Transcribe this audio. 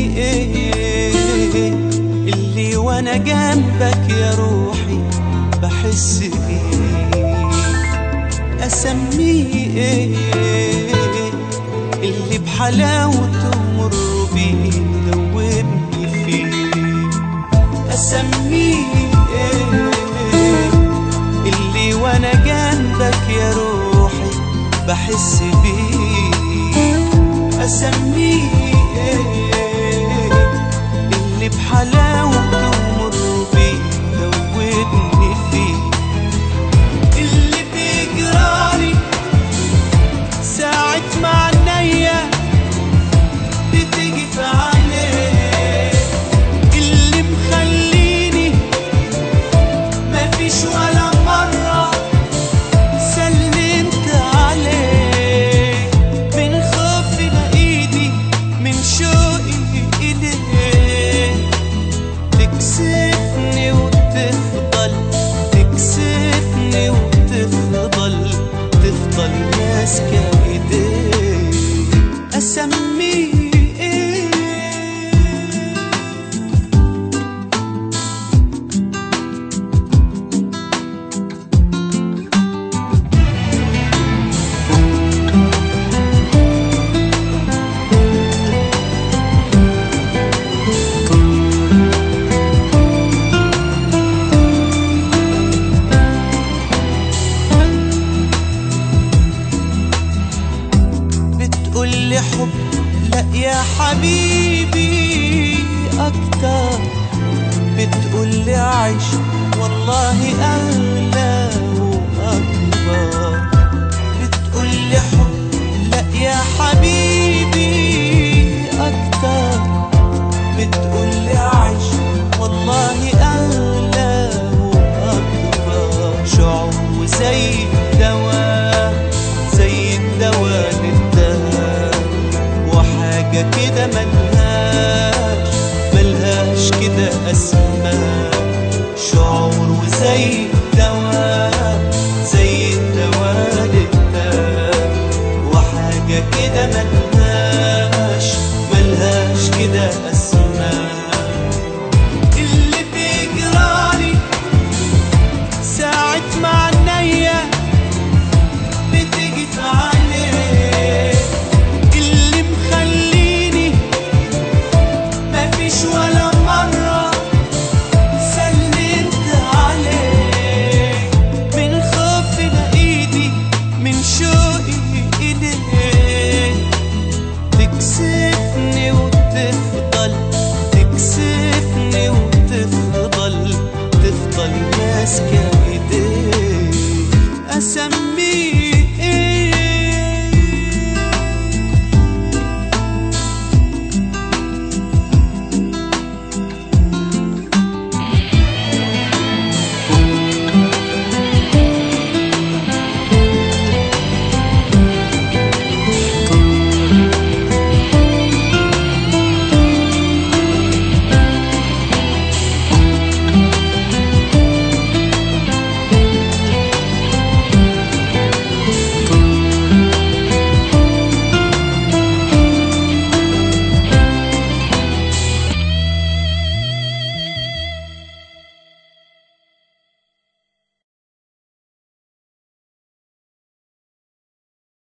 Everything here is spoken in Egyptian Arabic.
ايه اللي وانا جنبك يا روحي بحس بيه اسميه ايه اللي بحلاوته مر بيه دوبني فيه اسميه ايه اللي وانا جنبك يا روحي بحس بيه اسميه ايه اللي بحلاوته مر بيه دوبني فيه اللي بيجرالي ساعة ما عينيا بتيجي في عينيه اللي مخليني مفيش ولا مرة سلمت عليه من خوفي بإيدي من شوقي إليه تكسفني وتفضل تكسفني وتفضل تفضل ماسكة إيديه أسميه إيه بتقول لي حب لا يا حبيبي اكتر بتقول لي عيش والله اغلى واكبر بتقول لي حب لا يا حبيبي اكتر بتقول لي عيش والله اغلى واكبر شعور زي الدواء زي الدواء للدهب وحاجة كده ملهاش ملهاش كده أسماء